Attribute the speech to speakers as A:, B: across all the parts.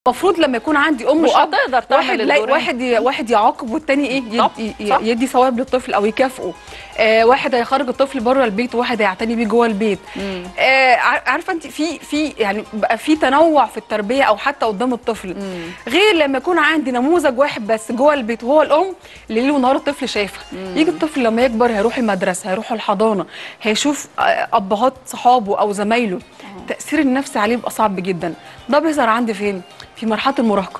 A: المفروض لما يكون عندي ام
B: مش
A: واب
B: هتقدر تعمل
A: واحد لا
B: الدورين.
A: واحد ي- واحد يعاقب والتاني ايه يد-
B: صح،
A: ي-
B: صح.
A: يدي ثواب للطفل او يكافئه آه واحد هيخرج الطفل بره البيت وواحد هيعتني بيه جوه البيت آه عار- عارفه انت في في يعني بقى في تنوع في التربيه او حتى قدام الطفل غير لما يكون عندي نموذج واحد بس جوه البيت وهو الام اللي ليل ونهار الطفل شايفها يجي الطفل لما يكبر هيروح المدرسه هيروح الحضانه هيشوف آه، ابهات صحابه او زمايله التاثير النفسي عليه بيبقى صعب جدا ده بيظهر عندي فين في مرحله المراهقه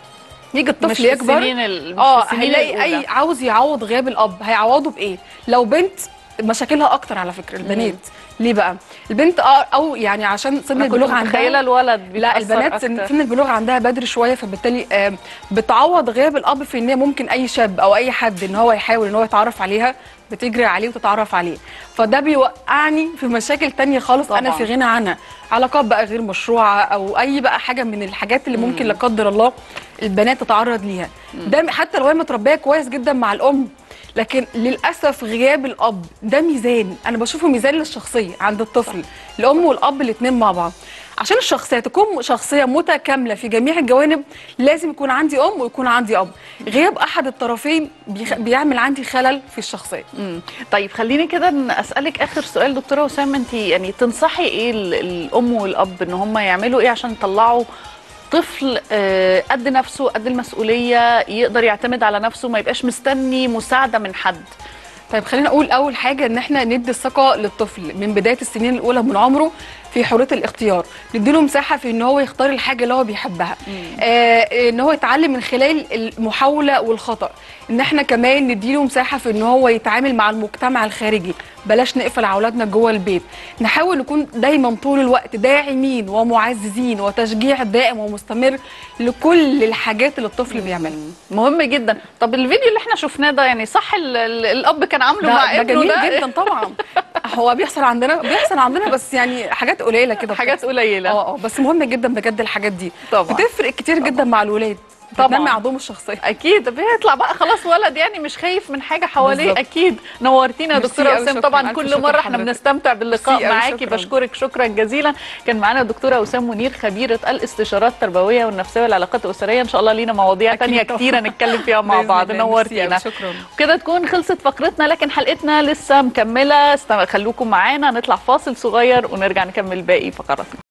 A: يجي
B: مش
A: الطفل
B: في
A: يكبر
B: السنين ال- مش
A: اه
B: في السنين
A: هيلاقي
B: الأولى.
A: اي عاوز يعوض غياب الاب هيعوضه بايه لو بنت مشاكلها اكتر على فكره البنات ليه بقى البنت اه او يعني عشان سن
B: انا كنت
A: البلوغ
B: متخيله
A: عندها
B: الولد
A: لا
B: بيتأثر
A: البنات سن,
B: أكتر.
A: سن البلوغ عندها بدري شويه فبالتالي آه بتعوض غياب الاب في ان هي ممكن اي شاب او اي حد ان هو يحاول ان هو يتعرف عليها بتجري عليه وتتعرف عليه فده بيوقعني في مشاكل تانية خالص انا
B: طبعاً.
A: في غنى عنها علاقات بقى غير مشروعه او اي بقى حاجه من الحاجات اللي ممكن لا قدر الله البنات تتعرض ليها ده حتى لو هي متربيه كويس جدا مع الام لكن للاسف غياب الاب ده ميزان انا بشوفه ميزان للشخصيه عند الطفل الام والاب الاثنين مع بعض عشان الشخصيه تكون شخصيه متكامله في جميع الجوانب لازم يكون عندي ام ويكون عندي اب غياب احد الطرفين بيخ... بيعمل عندي خلل في الشخصيه
B: مم. طيب خليني كده ن- اسالك اخر سؤال دكتوره وسام انت يعني تنصحي ايه ال- الام والاب ان هم يعملوا ايه عشان يطلعوا طفل آه، قد نفسه قد المسؤوليه يقدر يعتمد على نفسه ما يبقاش مستني مساعده من حد
A: طيب خلينا اقول اول حاجه ان احنا ندي الثقه للطفل من بدايه السنين الاولى من عمره في حريه الاختيار نديله مساحه في ان هو يختار الحاجه اللي هو بيحبها آه ان هو يتعلم من خلال المحاوله والخطا ان احنا كمان نديله مساحه في ان هو يتعامل مع المجتمع الخارجي بلاش نقفل على اولادنا جوه البيت نحاول نكون دايما طول الوقت داعمين ومعززين وتشجيع دائم ومستمر لكل الحاجات اللي الطفل بيعملها
B: مهم جدا طب الفيديو اللي احنا شفناه ده يعني صح ال- ال- الاب كان عامله مع
A: ده, ده
B: ابنه
A: جميل
B: ده
A: جدا طبعا هو بيحصل عندنا بيحصل عندنا بس يعني حاجات قليله كده
B: حاجات
A: بتحصل.
B: قليله
A: اه اه بس مهم جدا بجد الحاجات دي
B: طبعا.
A: بتفرق كتير جدا مع الولاد
B: طبعا.
A: بتنمي عندهم الشخصيه
B: اكيد بيطلع بقى خلاص ولد يعني مش خايف من حاجه حواليه
A: بالظبط.
B: اكيد نورتينا يا
A: ميرسي
B: دكتوره
A: أوي،
B: وسام
A: شكراً.
B: طبعا
A: ألف
B: كل
A: شكر
B: مره احنا
A: حضرتك.
B: بنستمتع باللقاء
A: ميرسي أوي،
B: معاكي
A: شكراً.
B: بشكرك شكرا جزيلا كان معانا الدكتوره وسام منير خبيره الاستشارات التربويه والنفسيه والعلاقات الاسريه ان شاء الله لينا مواضيع
A: أكيد
B: تانية
A: طبعاً.
B: كتيره نتكلم فيها مع
A: بإذن
B: بعض
A: الله. ميرسي
B: نورتينا
A: أوي، شكراً.
B: وكده تكون خلصت فقرتنا لكن حلقتنا لسه مكمله است- خلوكم معانا نطلع فاصل صغير ونرجع نكمل باقي فقراتنا